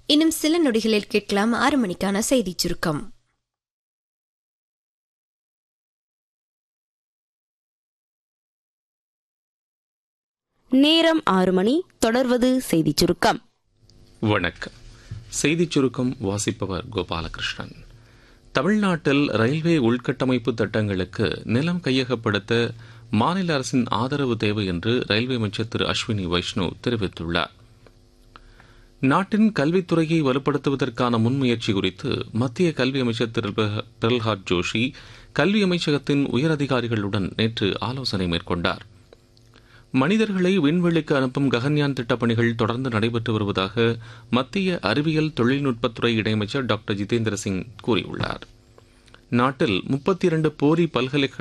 இன்னும் சில நொடிகளில் கேட்கலாம் ஆறு மணிக்கான செய்திச் சுருக்கம் நேரம் ஆறு மணி தொடர்வது செய்திச் சுருக்கம் வணக்கம் செய்திச் சுருக்கம் வாசிப்பவர் கோபாலகிருஷ்ணன் தமிழ்நாட்டில் ரயில்வே உள்கட்டமைப்பு திட்டங்களுக்கு நிலம் கையகப்படுத்த மாநில அரசின் ஆதரவு தேவை என்று ரயில்வே அமைச்சர் திரு அஸ்வினி வைஷ்ணவ் தெரிவித்துள்ளார் நாட்டின் கல்வித்துறையை வலுப்படுத்துவதற்கான முன்முயற்சி குறித்து மத்திய கல்வி அமைச்சர் திரு பிரல்ஹாத் ஜோஷி கல்வி அமைச்சகத்தின் உயரதிகாரிகளுடன் நேற்று ஆலோசனை மேற்கொண்டார் மனிதர்களை விண்வெளிக்கு அனுப்பும் ககன்யான் திட்டப் பணிகள் தொடர்ந்து நடைபெற்று வருவதாக மத்திய அறிவியல் தொழில்நுட்பத்துறை இணையமைச்சர் டாக்டர் ஜிதேந்திர சிங் கூறியுள்ளார் நாட்டில் முப்பத்தி இரண்டு போரி பல்கலைக்கழக